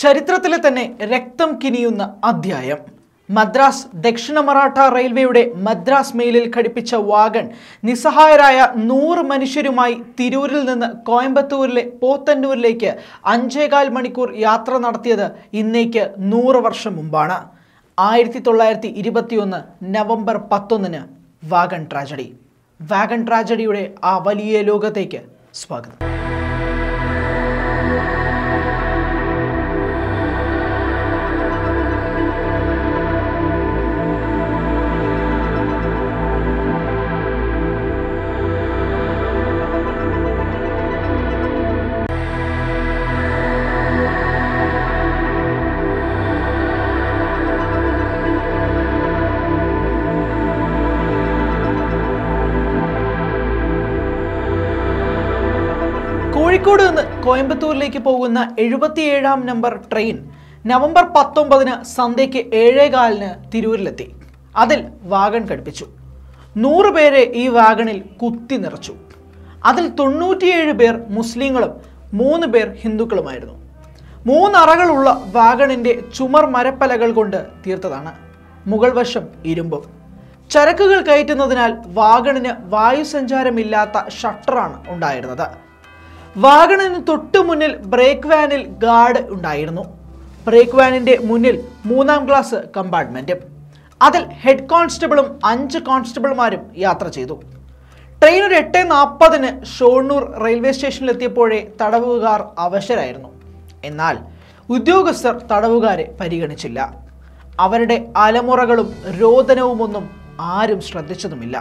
ചരിത്രത്തിലെ തന്നെ രക്തം കിനിയുന്ന അധ്യായം മദ്രാസ് ദക്ഷിണ മറാഠ റെയിൽവേയുടെ മദ്രാസ് മെയിലിൽ ഘടിപ്പിച്ച വാഗൺ നിസ്സഹായരായ നൂറ് മനുഷ്യരുമായി തിരൂരിൽ നിന്ന് കോയമ്പത്തൂരിലെ പോത്തന്നൂരിലേക്ക് അഞ്ചേകാൽ മണിക്കൂർ യാത്ര നടത്തിയത് ഇന്നേക്ക് നൂറ് വർഷം മുമ്പാണ് ആയിരത്തി തൊള്ളായിരത്തി ഇരുപത്തിയൊന്ന് നവംബർ പത്തൊന്നിന് വാഗൺ ട്രാജഡി വാഗൺ ട്രാജഡിയുടെ ആ വലിയ ലോകത്തേക്ക് സ്വാഗതം കോഴിക്കോട് നിന്ന് കോയമ്പത്തൂരിലേക്ക് പോകുന്ന എഴുപത്തിയേഴാം നമ്പർ ട്രെയിൻ നവംബർ പത്തൊമ്പതിന് സന്ധ്യയ്ക്ക് ഏഴേകാലിന് തിരൂരിലെത്തി അതിൽ വാഗൺ ഘടിപ്പിച്ചു നൂറ് പേരെ ഈ വാഗണിൽ കുത്തി നിറച്ചു അതിൽ തൊണ്ണൂറ്റിയേഴ് പേർ മുസ്ലിങ്ങളും മൂന്ന് പേർ ഹിന്ദുക്കളുമായിരുന്നു മൂന്നറകളുള്ള വാഗണിന്റെ ചുമർ മരപ്പലകൾ കൊണ്ട് തീർത്തതാണ് മുകൾ വശം ഇരുമ്പും ചരക്കുകൾ കയറ്റുന്നതിനാൽ വാഗണിന് വായുസഞ്ചാരമില്ലാത്ത ഷട്ടറാണ് ഉണ്ടായിരുന്നത് വാഗണിന് തൊട്ടു മുന്നിൽ ബ്രേക്ക് വാനിൽ ഗാർഡ് ഉണ്ടായിരുന്നു ബ്രേക്ക് വാനിന്റെ മുന്നിൽ മൂന്നാം ക്ലാസ് കമ്പാർട്ട്മെന്റും അതിൽ ഹെഡ് കോൺസ്റ്റബിളും അഞ്ച് കോൺസ്റ്റബിൾമാരും യാത്ര ചെയ്തു ട്രെയിൻ ഒരു എട്ട് നാൽപ്പതിന് ഷോർണൂർ റെയിൽവേ സ്റ്റേഷനിലെത്തിയപ്പോഴേ തടവുകാർ അവശരായിരുന്നു എന്നാൽ ഉദ്യോഗസ്ഥർ തടവുകാരെ പരിഗണിച്ചില്ല അവരുടെ അലമുറകളും രോദനവുമൊന്നും ആരും ശ്രദ്ധിച്ചതുമില്ല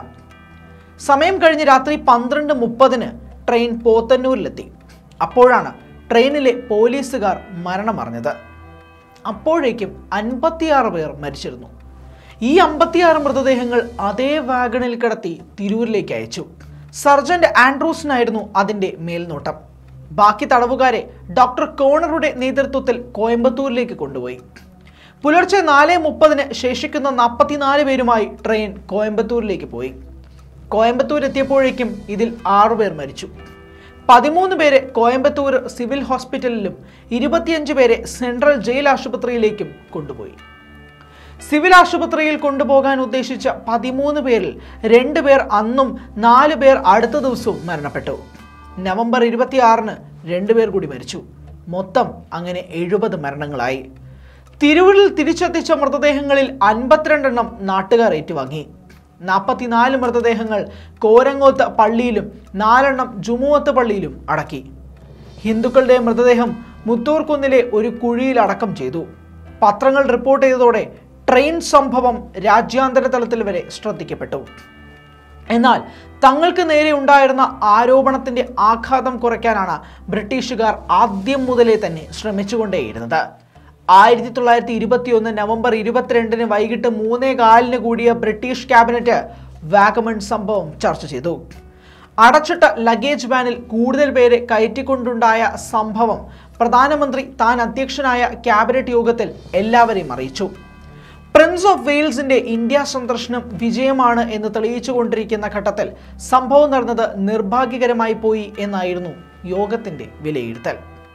സമയം കഴിഞ്ഞ് രാത്രി പന്ത്രണ്ട് മുപ്പതിന് ട്രെയിൻ പോത്തന്നൂരിലെത്തി അപ്പോഴാണ് ട്രെയിനിലെ പോലീസുകാർ മരണമറിഞ്ഞത് അപ്പോഴേക്കും അൻപത്തിയാറ് പേർ മരിച്ചിരുന്നു ഈ അമ്പത്തിയാറ് മൃതദേഹങ്ങൾ അതേ വാഗണിൽ കിടത്തി തിരൂരിലേക്ക് അയച്ചു സർജന്റ് ആൻഡ്രൂസിനായിരുന്നു അതിന്റെ മേൽനോട്ടം ബാക്കി തടവുകാരെ ഡോക്ടർ കോണറുടെ നേതൃത്വത്തിൽ കോയമ്പത്തൂരിലേക്ക് കൊണ്ടുപോയി പുലർച്ചെ നാല് മുപ്പതിന് ശേഷിക്കുന്ന നാൽപ്പത്തിനാല് പേരുമായി ട്രെയിൻ കോയമ്പത്തൂരിലേക്ക് പോയി കോയമ്പത്തൂർ എത്തിയപ്പോഴേക്കും ഇതിൽ ആറുപേർ മരിച്ചു പതിമൂന്ന് പേരെ കോയമ്പത്തൂർ സിവിൽ ഹോസ്പിറ്റലിലും ഇരുപത്തിയഞ്ച് പേരെ സെൻട്രൽ ജയിൽ ആശുപത്രിയിലേക്കും കൊണ്ടുപോയി സിവിൽ ആശുപത്രിയിൽ കൊണ്ടുപോകാൻ ഉദ്ദേശിച്ച പതിമൂന്ന് പേരിൽ രണ്ട് പേർ അന്നും നാല് പേർ അടുത്ത ദിവസവും മരണപ്പെട്ടു നവംബർ ഇരുപത്തിയാറിന് രണ്ടുപേർ കൂടി മരിച്ചു മൊത്തം അങ്ങനെ എഴുപത് മരണങ്ങളായി തിരൂരിൽ തിരിച്ചെത്തിച്ച മൃതദേഹങ്ങളിൽ അൻപത്തിരണ്ടെണ്ണം നാട്ടുകാർ ഏറ്റുവാങ്ങി നാൽപ്പത്തിനാല് മൃതദേഹങ്ങൾ കോരങ്ങോത്ത് പള്ളിയിലും നാലെണ്ണം ജുമുവത്ത് പള്ളിയിലും അടക്കി ഹിന്ദുക്കളുടെ മൃതദേഹം മുത്തൂർ കുന്നിലെ ഒരു കുഴിയിൽ അടക്കം ചെയ്തു പത്രങ്ങൾ റിപ്പോർട്ട് ചെയ്തതോടെ ട്രെയിൻ സംഭവം രാജ്യാന്തര തലത്തിൽ വരെ ശ്രദ്ധിക്കപ്പെട്ടു എന്നാൽ തങ്ങൾക്ക് നേരെ ഉണ്ടായിരുന്ന ആരോപണത്തിന്റെ ആഘാതം കുറയ്ക്കാനാണ് ബ്രിട്ടീഷുകാർ ആദ്യം മുതലേ തന്നെ ശ്രമിച്ചുകൊണ്ടേയിരുന്നത് ആയിരത്തി തൊള്ളായിരത്തി ഇരുപത്തിയൊന്ന് നവംബർ ഇരുപത്തിരണ്ടിന് വൈകിട്ട് മൂന്നേ കാലിന് കൂടിയ ബ്രിട്ടീഷ് ക്യാബിനറ്റ് വാഗമൺ സംഭവം ചർച്ച ചെയ്തു അടച്ചിട്ട ലഗേജ് വാനിൽ കൂടുതൽ പേരെ കയറ്റിക്കൊണ്ടുണ്ടായ സംഭവം പ്രധാനമന്ത്രി താൻ അധ്യക്ഷനായ ക്യാബിനറ്റ് യോഗത്തിൽ എല്ലാവരെയും അറിയിച്ചു പ്രിൻസ് ഓഫ് വെയിൽസിന്റെ ഇന്ത്യ സന്ദർശനം വിജയമാണ് എന്ന് തെളിയിച്ചുകൊണ്ടിരിക്കുന്ന ഘട്ടത്തിൽ സംഭവം നടന്നത് നിർഭാഗ്യകരമായി പോയി എന്നായിരുന്നു യോഗത്തിന്റെ വിലയിരുത്തൽ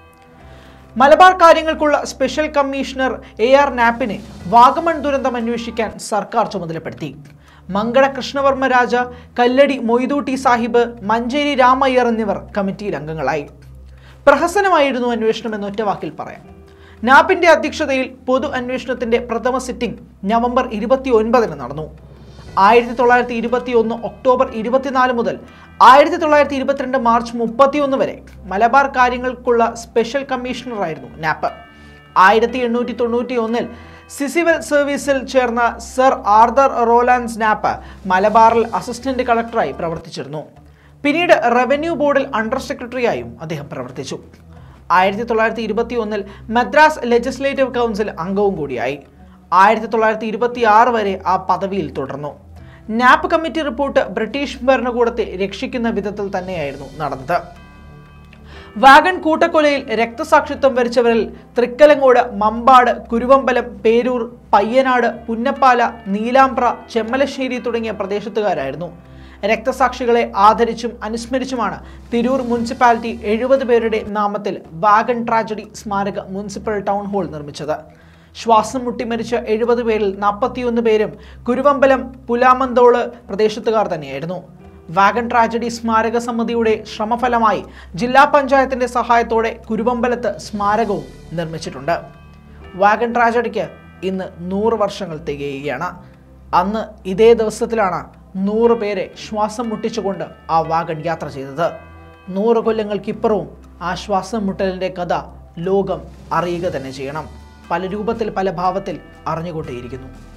മലബാർ കാര്യങ്ങൾക്കുള്ള സ്പെഷ്യൽ കമ്മീഷണർ എ ആർ നാപ്പിനെ വാഗമൺ ദുരന്തം അന്വേഷിക്കാൻ സർക്കാർ ചുമതലപ്പെടുത്തി മങ്കട കൃഷ്ണവർമ്മ രാജ കല്ലടി മൊയ്തൂട്ടി സാഹിബ് മഞ്ചേരി രാമയ്യർ എന്നിവർ കമ്മിറ്റിയിൽ അംഗങ്ങളായി പ്രഹസനമായിരുന്നു അന്വേഷണം എന്ന് ഒറ്റവാക്കിൽ പറയാം നാപ്പിന്റെ അധ്യക്ഷതയിൽ പൊതു അന്വേഷണത്തിന്റെ പ്രഥമ സിറ്റിംഗ് നവംബർ ഇരുപത്തി ഒൻപതിന് നടന്നു ആയിരത്തി തൊള്ളായിരത്തി ഇരുപത്തി ഒന്ന് ഒക്ടോബർ ഇരുപത്തിനാല് മുതൽ ആയിരത്തി തൊള്ളായിരത്തി ഇരുപത്തിരണ്ട് മാർച്ച് മുപ്പത്തിയൊന്ന് വരെ മലബാർ കാര്യങ്ങൾക്കുള്ള സ്പെഷ്യൽ കമ്മീഷണറായിരുന്നു നാപ്പ് ആയിരത്തി എണ്ണൂറ്റി തൊണ്ണൂറ്റി ഒന്നിൽ സിസിവൽ സർവീസിൽ ചേർന്ന സർ ആർദർ റോലാൻസ് നാപ്പ് മലബാറിൽ അസിസ്റ്റന്റ് കളക്ടറായി പ്രവർത്തിച്ചിരുന്നു പിന്നീട് റവന്യൂ ബോർഡിൽ അണ്ടർ സെക്രട്ടറിയായും അദ്ദേഹം പ്രവർത്തിച്ചു ആയിരത്തി തൊള്ളായിരത്തി ഇരുപത്തി ഒന്നിൽ മദ്രാസ് ലെജിസ്ലേറ്റീവ് കൗൺസിൽ അംഗവും കൂടിയായി ആയിരത്തി തൊള്ളായിരത്തി ഇരുപത്തി ആറ് വരെ ആ പദവിയിൽ തുടർന്നു നാപ്പ് കമ്മിറ്റി റിപ്പോർട്ട് ബ്രിട്ടീഷ് ഭരണകൂടത്തെ രക്ഷിക്കുന്ന വിധത്തിൽ തന്നെയായിരുന്നു നടന്നത് വാഗൺ കൂട്ടക്കൊലയിൽ രക്തസാക്ഷിത്വം വരിച്ചവരിൽ തൃക്കലങ്ങോട് മമ്പാട് കുരുവമ്പലം പേരൂർ പയ്യനാട് പുന്നപ്പാല നീലാമ്പ്ര ചെമ്മലശ്ശേരി തുടങ്ങിയ പ്രദേശത്തുകാരായിരുന്നു രക്തസാക്ഷികളെ ആദരിച്ചും അനുസ്മരിച്ചുമാണ് തിരൂർ മുനിസിപ്പാലിറ്റി എഴുപത് പേരുടെ നാമത്തിൽ വാഗൺ ട്രാജഡി സ്മാരക മുനിസിപ്പൽ ടൗൺ ഹാൾ നിർമ്മിച്ചത് ശ്വാസം മുട്ടി മരിച്ച എഴുപത് പേരിൽ നാൽപ്പത്തിയൊന്ന് പേരും കുരുവമ്പലം പുലാമന്തോള് പ്രദേശത്തുകാർ തന്നെയായിരുന്നു വാഗൺ ട്രാജഡി സ്മാരക സമിതിയുടെ ശ്രമഫലമായി ജില്ലാ പഞ്ചായത്തിന്റെ സഹായത്തോടെ കുരുവമ്പലത്ത് സ്മാരകവും നിർമ്മിച്ചിട്ടുണ്ട് വാഗൺ ട്രാജഡിക്ക് ഇന്ന് നൂറ് വർഷങ്ങൾ തികയുകയാണ് അന്ന് ഇതേ ദിവസത്തിലാണ് നൂറ് പേരെ ശ്വാസം മുട്ടിച്ചുകൊണ്ട് ആ വാഗൺ യാത്ര ചെയ്തത് നൂറ് കൊല്ലങ്ങൾക്കിപ്പുറവും ആ ശ്വാസം മുട്ടലിൻ്റെ കഥ ലോകം അറിയുക തന്നെ ചെയ്യണം പല രൂപത്തിൽ പല ഭാവത്തിൽ അറിഞ്ഞുകൊണ്ടേയിരിക്കുന്നു